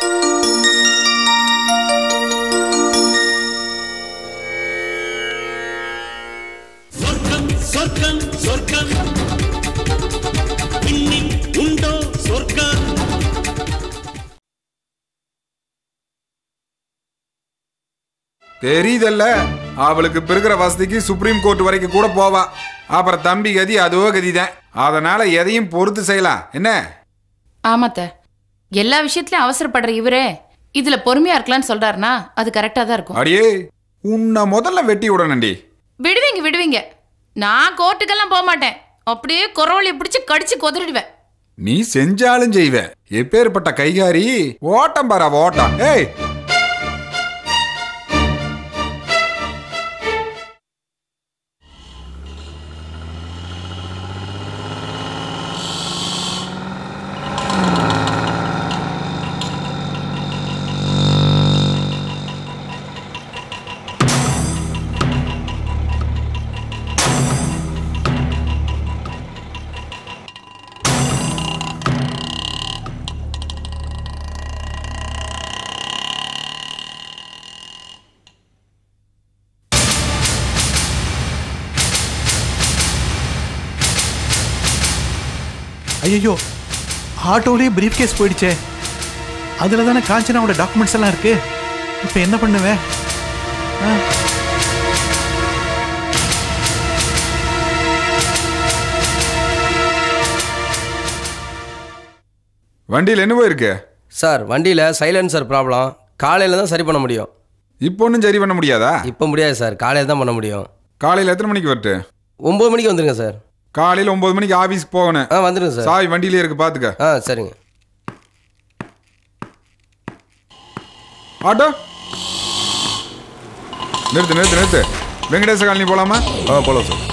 சொர்க்கம் சொர்க்கம் சொர்க்கம் இன்னில் உண்டோ சொர்க்கம் தெரியுதல்ல அவளுக்கு பெருகிற வசதிக்கு சுப்ரீம் கோர்ட் வரைக்கும் கூட போவா அப்புறம் தம்பி கதி அதுவோ கதிதான் அதனால எதையும் பொறுத்து செய்யலாம் என்ன ஆமாத்த எல்லா விஷயத்திலயும் அவசரப்படுற இவரே இதுல பொறுமையா இருக்கலாம்னு சொல்றாருனா அது கரெக்டா தான் இருக்கும் அடியே உன்னை முதல்ல வெட்டி விடணுண்டி விடுவீங்க விடுவீங்க நான் கோர்ட்டுக்கெல்லாம் போக மாட்டேன் அப்படியே குறவழியை பிடிச்சு கடிச்சு கொதறிடுவேன் நீ செஞ்சாலும் செய்வ எப்பேற்பட்ட கைகாரி ஓட்டம் பாரா ஓட்டம் ஏய் ஐயோ ஆட்டோலயே பிரீஃப் கேஸ் போயிடுச்சே அதில் தானே காஞ்சனாவோட டாக்குமெண்ட்ஸ் எல்லாம் இருக்கு இப்போ என்ன பண்ணுவேன் ஆ? வண்டியில் என்னவோ இருக்கு சார் வண்டியில் சைலன்சர் ப்ராப்ளம் காலையில் தான் சரி பண்ண முடியும் இப்போ ஒன்றும் சரி பண்ண முடியாதா இப்போ முடியாது சார் காலையில் தான் பண்ண முடியும் காலையில் எத்தனை மணிக்கு வரட்டு ஒம்பது மணிக்கு வந்துருங்க சார் காலையில் ஒன்பது மணிக்கு ஆஃபீஸ்க்கு போகணும் ஆ வந்துருங்க சார் சாவி வண்டியிலே இருக்கு பார்த்துக்க ஆ சரிங்க ஆட்டோ நிறுத்து நிறுத்து நிறுத்து வெங்கடேச காலனி போலாமா ஆ போகலாம் சார்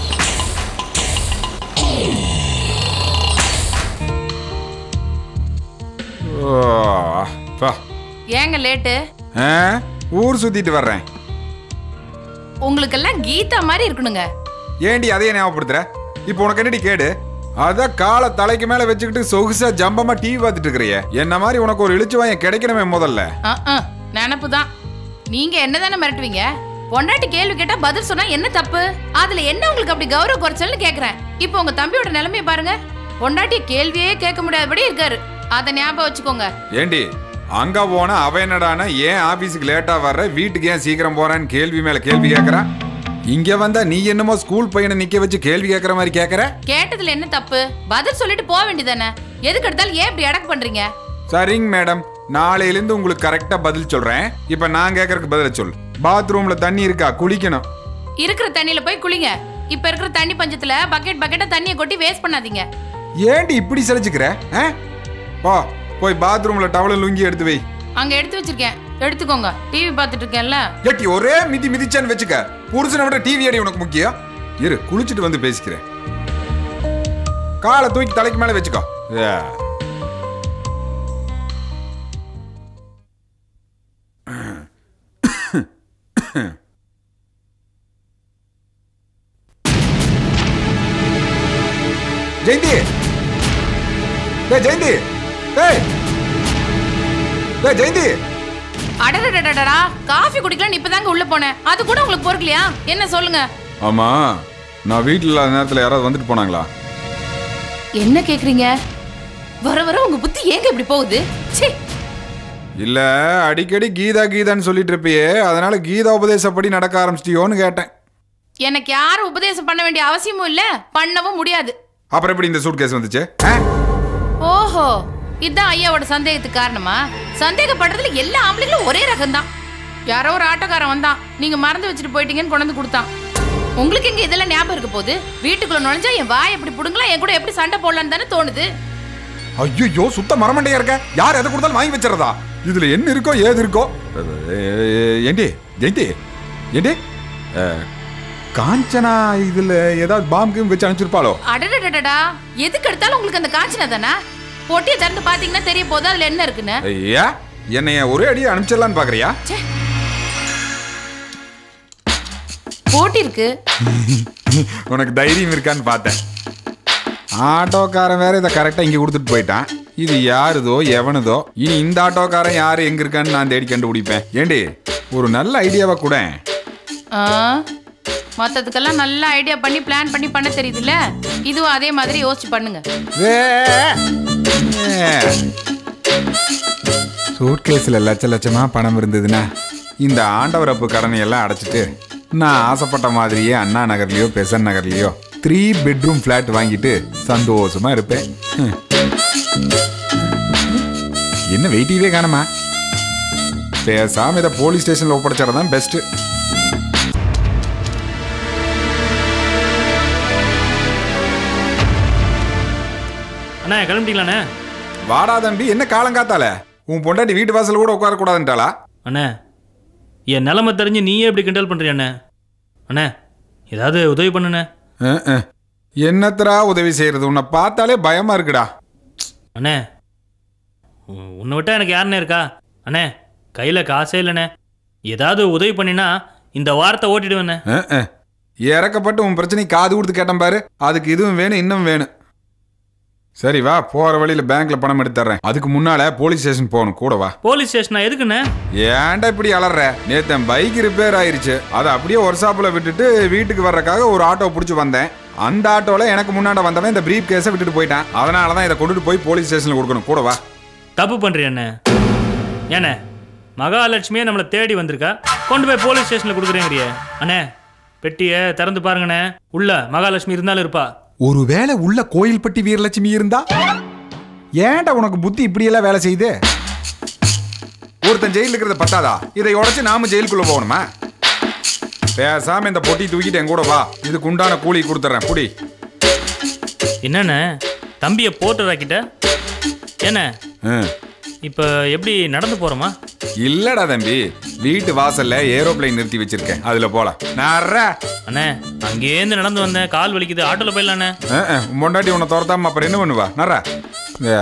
ஓ, பா. ஏங்க லேட்டு ஆ, ஊர் சுத்திட்டு வர்றேன் உங்களுக்கெல்லாம் கீதா மாதிரி இருக்கணுங்க ஏண்டி அதையே ஞாபகப்படுத்துற இப்போ உனக்கு என்னடி கேடு அதான் காலை தலைக்கு மேல வச்சுக்கிட்டு சொகுசா ஜம்பமா டிவி பார்த்துட்டு இருக்கிறிய என்ன மாதிரி உனக்கு ஒரு இழிச்சு வாயம் கிடைக்கணுமே முதல்ல நினப்பு தான் நீங்க என்னதானே மிரட்டுவீங்க பொண்டாட்டி கேள்வி கேட்டா பதில் சொன்னா என்ன தப்பு அதுல என்ன உங்களுக்கு அப்படி கௌரவ குறைச்சல்னு கேக்குறேன் இப்போ உங்க தம்பியோட நிலைமைய பாருங்க பொண்டாட்டி கேள்வியே கேட்க முடியாதபடி இருக்காரு அத ஞாபகம் வச்சுக்கோங்க ஏண்டி அங்க போனா அவ என்னடானா ஏன் ஆபீஸுக்கு லேட்டா வர்ற வீட்டுக்கு ஏன் சீக்கிரம் போறான்னு கேள்வி மேல கேள்வி கேக்குறா இங்க வந்தா நீ என்னமோ ஸ்கூல் பையனை நிக்க வச்சு கேள்வி கேக்குற மாதிரி கேக்குற கேட்டதுல என்ன தப்பு பதில் சொல்லிட்டு போக வேண்டியதானே எதுக்கு எடுத்தாலும் ஏன் இப்படி அடக்கு பண்றீங்க சரிங்க மேடம் நாளையிலிருந்து உங்களுக்கு கரெக்டா பதில் சொல்றேன் இப்ப நான் கேக்குறதுக்கு பதில சொல் பாத்ரூம்ல தண்ணி இருக்கா குளிக்கணும் இருக்கிற தண்ணியில போய் குளிங்க இப்ப இருக்கிற தண்ணி பஞ்சத்துல பக்கெட் பக்கெட்டா தண்ணியை கொட்டி வேஸ்ட் பண்ணாதீங்க ஏண்டி இப்படி சலிச்சுக்கிற ஆ? போ போய் பாத்ரூம்ல டவல லுங்கி எடுத்து வை அங்க எடுத்து வச்சிருக்கேன் எடுத்துக்கோங்க டிவி பார்த்துட்டு இருக்கேன்ல ஏட்டி ஒரே மிதி மிதிச்சான்னு வச்சுக்க புருஷனை விட டிவி அடி உனக்கு முக்கியம் இரு குளிச்சுட்டு வந்து பேசிக்கிறேன் காலை தூக்கி தலைக்கு மேல வச்சுக்கோ ஏ. ஜெயந்தி டேய் ஜெயந்தி டேய் டேய் ஜெயந்தி அடடடடடா காஃபி குடிக்கலாம் இப்பதாங்க உள்ள போனேன் அது கூட உங்களுக்கு பொறுக்கலையா என்ன சொல்லுங்க ஆமா நான் வீட்டில் இல்லாத நேரத்தில் யாராவது வந்துட்டு போனாங்களா என்ன கேக்குறீங்க வர வர உங்க புத்தி ஏங்க இப்படி போகுது ச்சீ இல்ல அடிக்கடி கீதா கீதான்னு சொல்லிட்டு இருப்பியே அதனால கீதா உபதேசப்படி நடக்க ஆரம்பிச்சிட்டியோன்னு கேட்டேன் எனக்கு யாரும் உபதேசம் பண்ண வேண்டிய அவசியமும் இல்ல பண்ணவும் முடியாது அப்புறம் எப்படி இந்த சூட் கேஸ் வந்துச்சு ஆ? ஓஹோ இதான் ஐயாவோட சந்தேகத்துக்கு காரணமா சந்தேகப்படுறதுல எல்லா ஆம்பளைங்களும் ஒரே ரகம்தான் யாரோ ஒரு ஆட்டோக்காரன் வந்தான் நீங்க மறந்து வச்சுட்டு போயிட்டீங்கன்னு கொண்டு வந்து கொடுத்தான் உங்களுக்கு இங்க இதெல்லாம் ஞாபகம் இருக்க போது வீட்டுக்குள்ள நுழைஞ்சா என் வாய் எப்படி புடுங்கலாம் என் கூட எப்படி சண்டை போடலான்னு தானே தோணுது ஐயோ சுத்த மரமண்டையா இருக்க யார் எதை கொடுத்தாலும் வாங்கி வச்சிடறதா இதுல என்ன இருக்கோ ஏது இருக்கோ அஹ், ஏண்டி ஜெயந்தி ஏண்டி அஹ், காஞ்சனா இதுல ஏதாவது பாம்பு வச்சு அனுப்பிச்சிருப்பாளோ அடடடடடா எதுக்கு எடுத்தாலும் உங்களுக்கு அந்த காய்ச்சனா தானே பொட்டியை திறந்து பாத்தீங்கன்னா தெரிய போகுது அதுல என்ன இருக்குன்னு ஐயா என்னைய ஒரே அடியை அனுப்பிச்சிடலான்னு பாக்குறியா போட்டி இருக்கு உனக்கு தைரியம் இருக்கான்னு பார்த்தேன் ஆட்டோக்காரன் வேற இதை கரெக்டாக இங்கே கொடுத்துட்டு போயிட்டான் இது யாருதோ எவனுதோ இனி இந்த ஆட்டோக்காரன் யாரு எங்க இருக்கான்னு நான் தேடி கண்டுபிடிப்பேன் ஏண்டி ஒரு நல்ல ஐடியாவை கூட ஆ மற்றதுக்கெல்லாம் நல்ல ஐடியா பண்ணி பிளான் பண்ணி பண்ண தெரியுதுல்ல இதுவும் அதே மாதிரி யோசிச்சு பண்ணுங்க சூட்கேஸில் லட்ச லட்சமா பணம் இருந்ததுன்னா இந்த ஆண்டவரப்பு கடனை எல்லாம் அடைச்சிட்டு நான் ஆசைப்பட்ட மாதிரியே அண்ணா நகர்லயோ பெசன் நகர்லயோ த்ரீ பெட்ரூம் ஃப்ளாட் வாங்கிட்டு சந்தோஷமா இருப்பேன் ஹம். என்ன வெயிட்டிவே காணுமா பேசாம இதை போலீஸ் ஸ்டேஷன்ல ஒப்படைச்சாதான் பெஸ்ட் அண்ணா கிளம்பிட்டீங்களாண்ணே வாடா தம்பி என்ன காலங்காத்தால உன் பொண்டாட்டி வீட்டு வாசல் கூட உட்கார கூடாதுன்ட்டாளா அண்ணே என் நிலமை தெரிஞ்சு நீயே இப்படி கிண்டல் பண்ணுறிய அண்ணே அண்ணே ஏதாவது உதவி பண்ணுண்ணே அஹ், அஹ். என்னத்தரா உதவி செய்யறது உன்னை பார்த்தாலே பயமா இருக்குடா அண்ணே உ- உன்னை விட்டா எனக்கு யாருண்ணே இருக்கா அண்ணே கையில் காசே இல்லைண்ணே ஏதாவது உதவி பண்ணினா இந்த வாரத்தை ஓட்டிடுவேண்ணே அஹ், அஹ். இறக்கப்பட்டு உன் பிரச்சனை காது கொடுத்து கேட்டேன் பாரு அதுக்கு இதுவும் வேணும் இன்னும் வேணும் சரி வா போற வழியில பேங்க்ல பணம் எடுத்து தர்றேன் அதுக்கு முன்னால போலீஸ் ஸ்டேஷன் போகணும் கூட வா போலீஸ் ஸ்டேஷனா எதுக்குண்ணே ஏன்டா இப்படி அலற நேத்து என் பைக் ரிப்பேர் ஆயிருச்சு அதை அப்படியே ஒரு ஷாப்ல விட்டுட்டு வீட்டுக்கு வர்றதுக்காக ஒரு ஆட்டோ பிடிச்சி வந்தேன் அந்த ஆட்டோல எனக்கு முன்னாடி வந்தவன் இந்த பிரீப் கேஸை விட்டுட்டு போயிட்டான் அதனால தான் இதை கொண்டுட்டு போய் போலீஸ் ஸ்டேஷன்ல கொடுக்கணும் கூட வா தப்பு பண்ணுறிய அண்ணே ஏண்ணே மகாலட்சுமியே நம்மளை தேடி வந்திருக்கா கொண்டு போய் போலீஸ் ஸ்டேஷனில் கொடுக்குறேங்கிறியே அண்ணே பெட்டியை திறந்து பாருங்கண்ணே உள்ள மகாலட்சுமி இருந்தாலும் இருப்பா ஒருவேளை உள்ள கோயில்பட்டி வீரலட்சுமி இருந்தா ஏன்டா உனக்கு புத்தி இப்படியெல்லாம் வேலை செய்யுது ஒருத்தன் ஜெயில இருக்கிறத பத்தாதா இதை உடைச்சு நாம ஜெயிலுக்குள்ள போகணுமா பேசாம இந்த பொட்டி தூக்கிட்டு என் கூட வா இதுக்கு உண்டான கூலி கொடுத்துறேன் புடி என்னண்ணே தம்பியை போட்டுறாக்கிட்ட என்ன ம். இப்போ எப்படி நடந்து போகிறோமா இல்லடா தம்பி வீட்டு வாசல்ல ஏரோப்ளேன் நிறுத்தி வச்சிருக்கேன் அதுல போலாம் நர்றா. அண்ணே அங்கேருந்து நடந்து வந்தேன் கால் வலிக்குது ஆட்டோவில் போயிடலாண்ணே அஹ், அஹ், உன் பொண்டாட்டி உன்னை துரத்தாம அப்புறம் என்ன பண்ணுவா நர்றா. ஏ,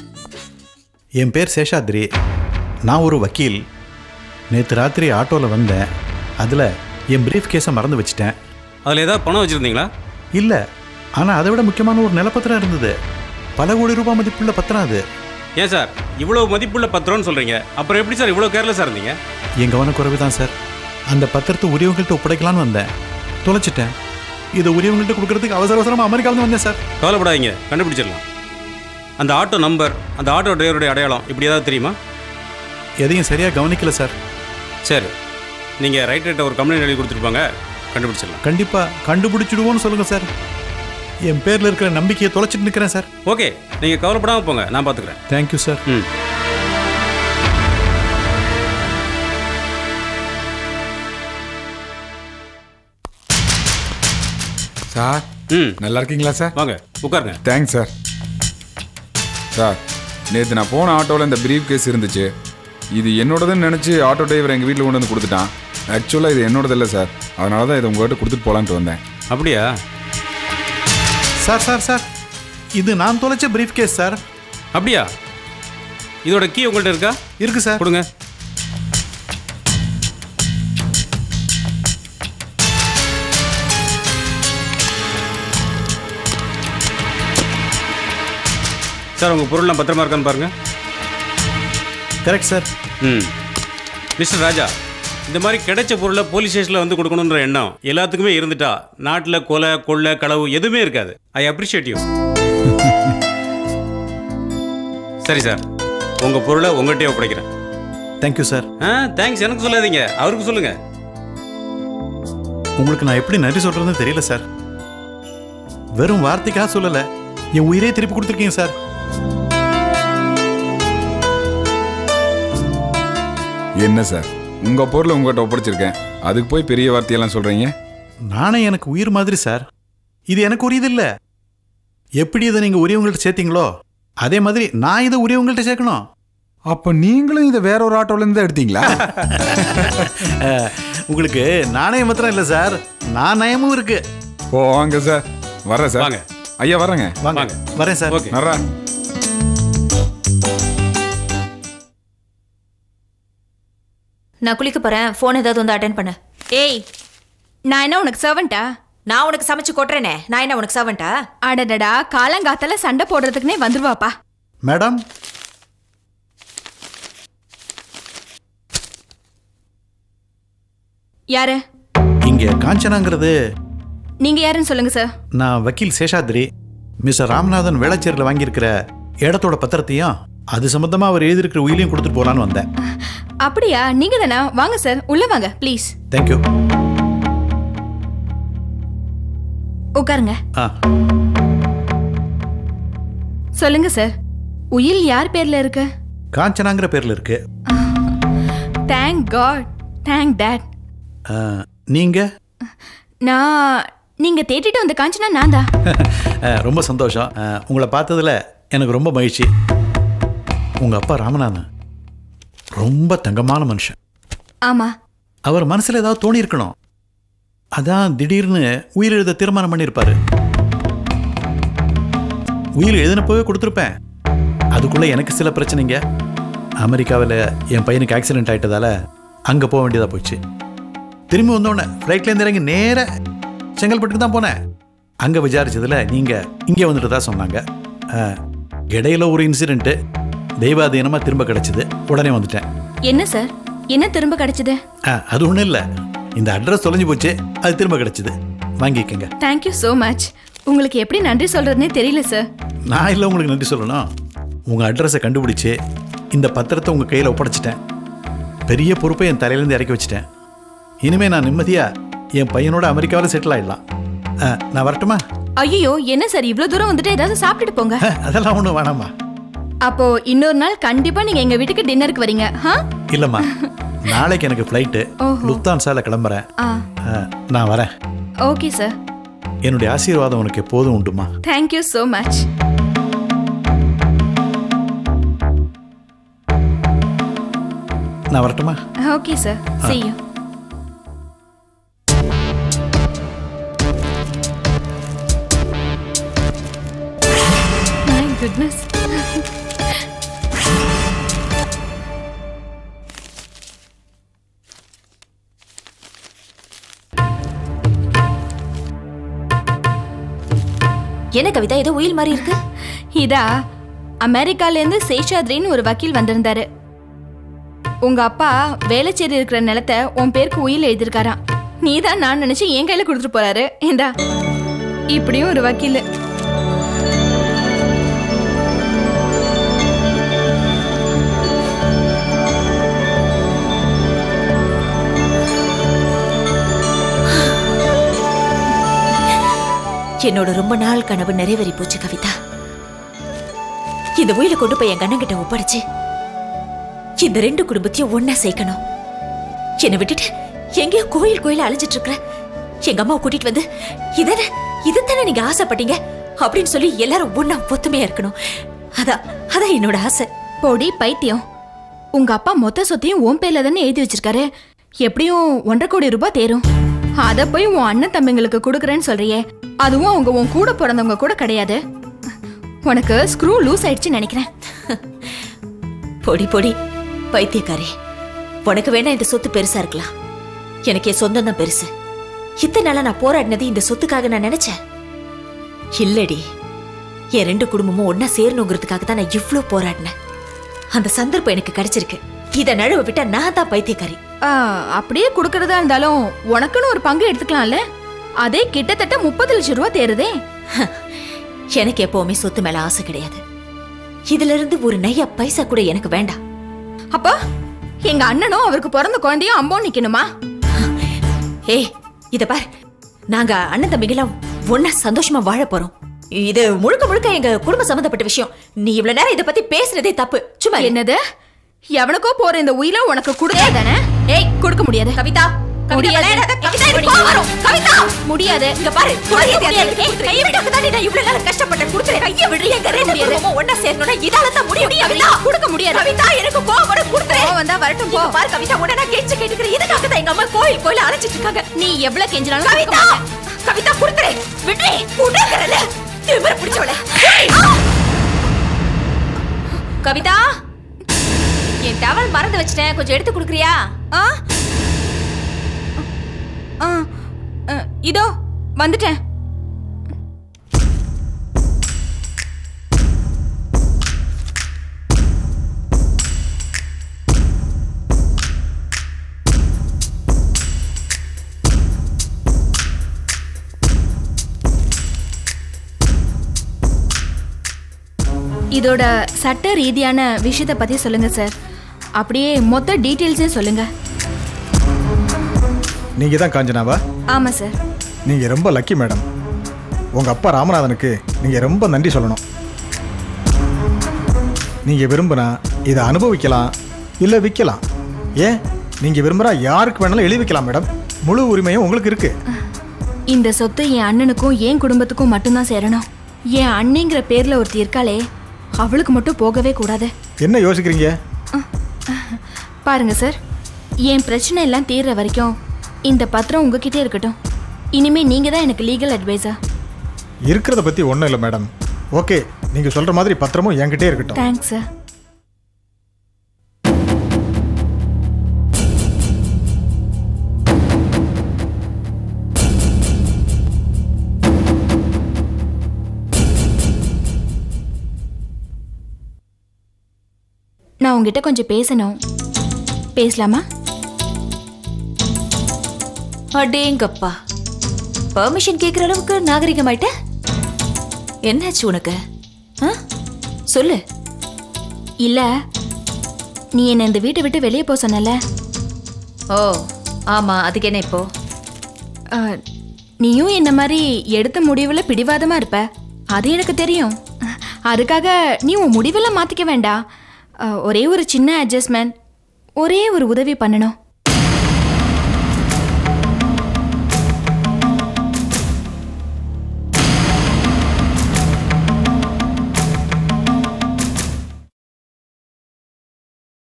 என் பேர் சேஷாத்ரி நான் ஒரு வக்கீல் நேற்று ராத்திரி ஆட்டோவில் வந்தேன் அதில் என் பிரீஃப் கேஸை மறந்து வச்சிட்டேன் அதில் ஏதாவது பணம் வச்சுருந்தீங்களா இல்லை ஆனால் அதை விட முக்கியமான ஒரு நிலப்பத்திரம் இருந்தது பல கோடி ரூபாய் மதிப்புள்ள பத்திரம் அது ஏன் சார் இவ்வளோ மதிப்புள்ள பத்திரம்னு சொல்கிறீங்க அப்புறம் எப்படி சார் இவ்வளோ கேர்லெஸ்ஸாக இருந்தீங்க என் கவனக்குறைவு தான் சார் அந்த பத்திரத்தை உரியவங்கள்ட்ட ஒப்படைக்கலான்னு வந்தேன் தொலைச்சிட்டேன் இதை உரியவங்கள்ட்ட கொடுக்கறதுக்கு அவசர அவசரமாக அமெரிக்காவிலேருந்து வந்தேன் சார் கவலைப்படாதீங்க கண்டுபிடிச்சிடலாம் அந்த ஆட்டோ நம்பர் அந்த ஆட்டோ டிரைவருடைய அடையாளம் இப்படி ஏதாவது தெரியுமா எதையும் சரியாக கவனிக்கல சார் சரி நீங்கள் ரைட் ரைட்டை ஒரு கம்ப்ளைண்ட் எழுதி கொடுத்துருப்பாங்க கண்டுபிடிச்சிடலாம் கண்டிப்பாக கண்டுபிடிச்சிடுவோன்னு சொல்லுங்கள் சார் என் பேரில் இருக்கிற நம்பிக்கையை தொலைச்சிட்டு நிற்கிறேன் சார் ஓகே நீங்கள் கவலைப்படாமல் போங்க நான் பார்த்துக்கிறேன் தேங்க்யூ சார் ம் சார் ம் நல்லா இருக்கீங்களா சார் வாங்க உட்காருங்க தேங்க்ஸ் சார் சார் நேற்று நான் போன ஆட்டோவில் இந்த பிரீஃப் கேஸ் இருந்துச்சு இது என்னோடதுன்னு நினச்சி ஆட்டோ டிரைவர் எங்கள் வீட்டில் கொண்டு வந்து கொடுத்துட்டான் ஆக்சுவலாக இது என்னோடது இல்லை சார் அதனால தான் இதை உங்கள்கிட்ட கொடுத்துட்டு போகலான்ட்டு வந்தேன் அப்படியா சார் சார் சார் இது நான் தொலைச்ச பிரீஃப் கேஸ் சார் அப்படியா இதோட கீ உங்கள்கிட்ட இருக்கா இருக்கு சார் கொடுங்க சார் உங்கள் பொருள்லாம் பத்திரமா இருக்கான்னு பாருங்க கரெக்ட் சார் ம் மிஸ்டர் ராஜா இந்த மாதிரி கிடைச்ச பொருளை போலீஸ் ஸ்டேஷனில் வந்து கொடுக்கணுன்ற எண்ணம் எல்லாத்துக்குமே இருந்துட்டா நாட்டில் கொலை கொள்ளை களவு எதுவுமே இருக்காது ஐ அப்ரிஷியேட் யூ சரி சார் உங்கள் பொருளை உங்கள்கிட்டயே ஒப்படைக்கிறேன் தேங்க்யூ சார் ஆ தேங்க்ஸ் எனக்கு சொல்லாதீங்க அவருக்கு சொல்லுங்க உங்களுக்கு நான் எப்படி நன்றி சொல்றதுன்னு தெரியல சார் வெறும் வார்த்தைக்காக சொல்லலை என் உயிரே திருப்பி கொடுத்துருக்கீங்க சார் என்ன சார் உங்கள் பொருளை உங்கள்கிட்ட ஒப்படைச்சிருக்கேன் அதுக்கு போய் பெரிய வார்த்தையெல்லாம் சொல்கிறீங்க நானே எனக்கு உயிர் மாதிரி சார் இது எனக்கு உரியது இல்லை எப்படி இதை நீங்கள் உரியவங்கள்ட்ட சேர்த்தீங்களோ அதே மாதிரி நான் இதை உரியவங்கள்ட்ட சேர்க்கணும் அப்போ நீங்களும் இதை வேற ஒரு ஆட்டோலேருந்து தான் எடுத்தீங்களா அஹ், உங்களுக்கு நாணயம் மாத்திரம் இல்லை சார் நான் நயமும் இருக்கு போவாங்க சார் வரேன் சார் வாங்க. ஐயா வரேங்க வாங்க வாங்க. வரேன் சார் ஓகே நர்றா நான் குளிக்க போறேன் ஃபோன் ஏதாவது வந்து அட்டன் பண்ணு ஏய் நான் என்ன உனக்கு சர்வெண்டா நான் உனக்கு சமைச்சு கொட்டுறேனே நான் என்ன உனக்கு சவன்ட்டா அடடடா காலங்காத்தால சண்டை போடுறதுக்குனே வந்துருவாப்பா மேடம் யாரு இங்கே காஞ்சனாங்கிறது நீங்க யாருன்னு சொல்லுங்க சார் நான் வக்கீல் சேஷாத்ரி மிஸ்டர் ராமநாதன் வேளச்சேரியில் வாங்கியிருக்கிற இடத்தோட பத்திரத்தையும் அது சம்பந்தமாக அவர் எழுதியிருக்கிற உயிலையும் கொடுத்துட்டு போகலான்னு வந்தேன் அப்படியா நீங்க தானா வாங்க சார் உள்ள வாங்க ப்ளீஸ் தேங்க்யூ உட்காருங்க ஆ சொல்லுங்க சார் உயில் யார் பேர்ல இருக்கு காஞ்சனாங்கிற பேரில் இருக்கு தேங்க் காட் தேங்க் டேட் ஆ, நீங்க நான் நீங்க தேட்டிட்டு வந்த காஞ்சனா நான் தான் ஆ, ரொம்ப சந்தோஷம் ஆ, உங்களை பார்த்ததுல எனக்கு ரொம்ப மகிழ்ச்சி உங்கள் அப்பா ராமநாதன் ரொம்ப தங்கமான மனுஷன் ஆமா அவர் மனசில் ஏதாவது தோணி இருக்கணும் அதான் திடீர்னு உயிர் எழுத தீர்மானம் பண்ணியிருப்பாரு உயிர் எழுதினப்பவே கொடுத்துருப்பேன் அதுக்குள்ளே எனக்கு சில பிரச்சனைங்க அமெரிக்காவில் என் பையனுக்கு ஆக்சிடென்ட் ஆயிட்டதால அங்கே போக வேண்டியதாக போச்சு திரும்பி வந்தோடனே ஃப்ளைட்லேருந்து இறங்கி நேர செங்கல்பட்டுக்கு தான் போனேன் அங்கே விசாரிச்சதுல நீங்கள் இங்கே வந்துட்டு தான் சொன்னாங்க ஆ, இடையில ஒரு இன்சிடென்ட்டு தெய்வாதீனமாக திரும்ப கிடச்சிது உடனே வந்துட்டேன் என்ன சார் என்ன திரும்ப கிடைச்சது ஆ, அது ஒன்றும் இல்லை இந்த அட்ரஸ் தொலைஞ்சு போச்சு அது திரும்ப கிடச்சிது வாங்கிக்கங்க தேங்க்யூ ஸோ மச் உங்களுக்கு எப்படி நன்றி சொல்றதுனே தெரியல சார் நான் இல்லை உங்களுக்கு நன்றி சொல்லணும் உங்கள் அட்ரஸை கண்டுபிடிச்சு இந்த பத்திரத்தை உங்கள் கையில் ஒப்படைச்சிட்டேன் பெரிய பொறுப்பை என் தலையிலேருந்து இறக்கி வச்சிட்டேன் இனிமேல் நான் நிம்மதியாக என் பையனோட அமெரிக்காவில் செட்டில் ஆயிடலாம் ஆ, நான் வரட்டுமா ஐயோ என்ன சார் இவ்வளவு தூரம் வந்துட்டு ஏதாவது சாப்பிட்டுட்டு போங்க ஆ, அதெல்லாம் ஒன்றும் வேணாம்மா அப்போ இன்னொரு நாள் கண்டிப்பா நீங்க எங்க வீட்டுக்கு டின்னருக்கு வரீங்க ஹா இல்லைம்மா நாளைக்கு எனக்கு ஃப்ளைட்டு ஓஹோ. லுப்தான்ஸால கிளம்புறேன் ஆ ஆ, நான் வரேன் ஓகே சார் என்னுடைய ஆசீர்வாதம் உனக்கு எப்போதும் உண்டுமா தேங்க்யூ ஸோ மச் நான் வரட்டுமா okay sir see you My goodness. என்ன கவிதா ஏதோ உயில் மாதிரி இருக்கு இதா அமெரிக்கால இருந்து சேஷாத்ரின்னு ஒரு வக்கீல் வந்திருந்தாரு உங்க அப்பா வேலைச்சேரி இருக்கிற நிலத்தை உன் பேருக்கு உயில் எழுதியிருக்காராம் நீதான் நான் நினைச்சு என் கையில கொடுத்துட்டு போறாரு ஏண்டா இப்படியும் ஒரு வக்கீல் என்னோட ரொம்ப நாள் கனவு நிறைவேறி போச்சு கவிதா இந்த உயில கொண்டு போய் என் கண்ணங்கிட்ட ஒப்படைச்சு இந்த ரெண்டு குடும்பத்தையும் ஒண்ணா சேர்க்கணும் என்னை விட்டுட்டு எங்கேயோ கோயில் கோயில அலைஞ்சிட்டு இருக்கிற எங்க அம்மாவை கூட்டிட்டு வந்து இதன இதுதானே நீங்க ஆசைப்பட்டீங்க அப்படின்னு சொல்லி எல்லாரும் ஒண்ணா ஒத்துமையா இருக்கணும் அதான் அதான் என்னோட ஆசை போடி பைத்தியம் உங்க அப்பா மொத்த சொத்தையும் உன் பேர்ல தானே எழுதி வச்சிருக்காரு எப்படியும் ஒன்றரை கோடி ரூபாய் தேரும் அத போய் உன் அண்ணன் தம்பிங்களுக்கு கொடுக்குறேன்னு சொல்றியே அதுவும் அவங்க உன் கூட பிறந்தவங்க கூட கிடையாது உனக்கு ஸ்க்ரூ லூஸ் ஆயிடுச்சுன்னு நினைக்கிறேன் பொடி பொடி பைத்தியக்காரி உனக்கு வேணா இந்த சொத்து பெருசா இருக்கலாம் எனக்கு என் சொந்தம் தான் பெருசு இத்தனை நாளா நான் போராடினது இந்த சொத்துக்காக நான் நினைச்சேன் இல்லடி என் ரெண்டு குடும்பமும் ஒன்னா சேரணுங்கிறதுக்காக தான் நான் இவ்ளோ போராடினேன் அந்த சந்தர்ப்பம் எனக்கு கிடைச்சிருக்கு இத நழுவ விட்டா நான் தான் பைத்தியக்காரி ஆ, அப்படியே கொடுக்கறதா இருந்தாலும் உனக்குன்னு ஒரு பங்கு எடுத்துக்கலாம்ல அதே கிட்டத்தட்ட முப்பது லட்சம் ரூபாய் தேருதே எனக்கு எப்பவுமே சொத்து மேல ஆசை கிடையாது இதுல இருந்து ஒரு நையா பைசா கூட எனக்கு வேண்டாம் அப்பா எங்க அண்ணனும் அவருக்கு பிறந்த குழந்தையும் அம்போ நிக்கணுமா ஏய் இத பார் நாங்க அண்ணன் தம்பிங்கெல்லாம் ஒன்னா சந்தோஷமா வாழ போறோம் இது முழுக்க முழுக்க எங்க குடும்ப சம்பந்தப்பட்ட விஷயம் நீ இவ்வளவு நேரம் இத பத்தி பேசுறதே தப்பு சும்மா இரு. என்னது எவனுக்கோ போற இந்த உயிரை உனக்கு கொடுத்தா தானே ஏய் கொடுக்க முடியாது கவிதா கவிதா முடியாது. விளையாடாத. கவிதா எனக்கு கோவம் வரும். கவிதா முடியாது இங்க பாரு கொடுக்க முடியாது. ஏய், கையை விட்டு தாண்டி நான் இவ்வளவு நேரம் கஷ்டப்பட்டேன் கொடுக்குறேன் கையை விடு எங்க ரெண்டு முடியாது. குடும்பமும் ஒண்ணா சேரணும்னா இதால தான் முடியும் கவிதா கொடுக்க முடியாது கவிதா எனக்கு கோவம் வரும் கொடுக்குறேன் கோவம் வந்தா வரட்டும் போ இங்க பாரு கவிதா உடனே கெஞ்சி கேட்டுக்கிறேன் இதுக்காக தான் எங்க அம்மா கோயில் கோயில் அரைச்சிட்டு இருக்காங்க நீ எவ்வளவு கெஞ்சினாலும் கவிதா கொடுக்க மாட்டேன். கவிதா குடுக்குறேன் விடுறே உடங்கறல திமிர பிடிச்சவள கவிதா என் டவல் மறந்து வச்சிட்டேன் கொஞ்சம் எடுத்து குடுக்குறியா ஆ ஆ, ஆ, இதோ வந்துட்டேன் இதோட சட்ட ரீதியான விஷயத்தை பத்தி சொல்லுங்க சார் அப்படியே மொத்த டீட்டெயில்ஸையும் சொல்லுங்க நீங்கள் தான் காஞ்சனாவா ஆமா சார் நீங்கள் ரொம்ப லக்கி மேடம் உங்கள் அப்பா ராமநாதனுக்கு நீங்கள் ரொம்ப நன்றி சொல்லணும் நீங்கள் விரும்பினா இதை அனுபவிக்கலாம் இல்லை விற்கலாம் ஏன் நீங்கள் விரும்புகிறா யாருக்கு வேணாலும் எழுதி வைக்கலாம் மேடம் முழு உரிமையும் உங்களுக்கு இருக்குது இந்த சொத்து என் அண்ணனுக்கும் என் குடும்பத்துக்கும் மட்டும்தான் சேரணும் என் அண்ணிங்கிற பேர்ல ஒருத்தி இருக்காளே அவளுக்கு மட்டும் போகவே கூடாது என்ன யோசிக்கிறீங்க பாருங்க சார் என் பிரச்சனை எல்லாம் தீர்ற வரைக்கும் இந்த பத்திரம் உங்ககிட்டே இருக்கட்டும் இனிமே நீங்க தான் எனக்கு லீகல் அட்வைசர் இருக்கிறத பற்றி ஒன்றும் இல்லை மேடம் ஓகே நீங்கள் சொல்கிற மாதிரி பத்திரமும் என்கிட்டே இருக்கட்டும் தேங்க்ஸ் சார் நான் உங்ககிட்ட கொஞ்சம் பேசணும் பேசலாமா அடேங்கப்பா பெர்மிஷன் கேட்குற அளவுக்கு நாகரிகமாயிட்ட என்னாச்சு உனக்கு ஆ? சொல்லு இல்ல நீ என்னை இந்த வீட்டை விட்டு வெளியே போக சொன்னல ஓ ஆமா அதுக்கு என்ன இப்போ அஹ், நீயும் என்ன மாதிரி எடுத்த முடிவுல பிடிவாதமா இருப்ப அது எனக்கு தெரியும் அதுக்காக நீ உன் முடிவெல்லாம் மாத்திக்க வேண்டாம் அஹ், ஒரே ஒரு சின்ன அட்ஜஸ்ட்மெண்ட் ஒரே ஒரு உதவி பண்ணணும்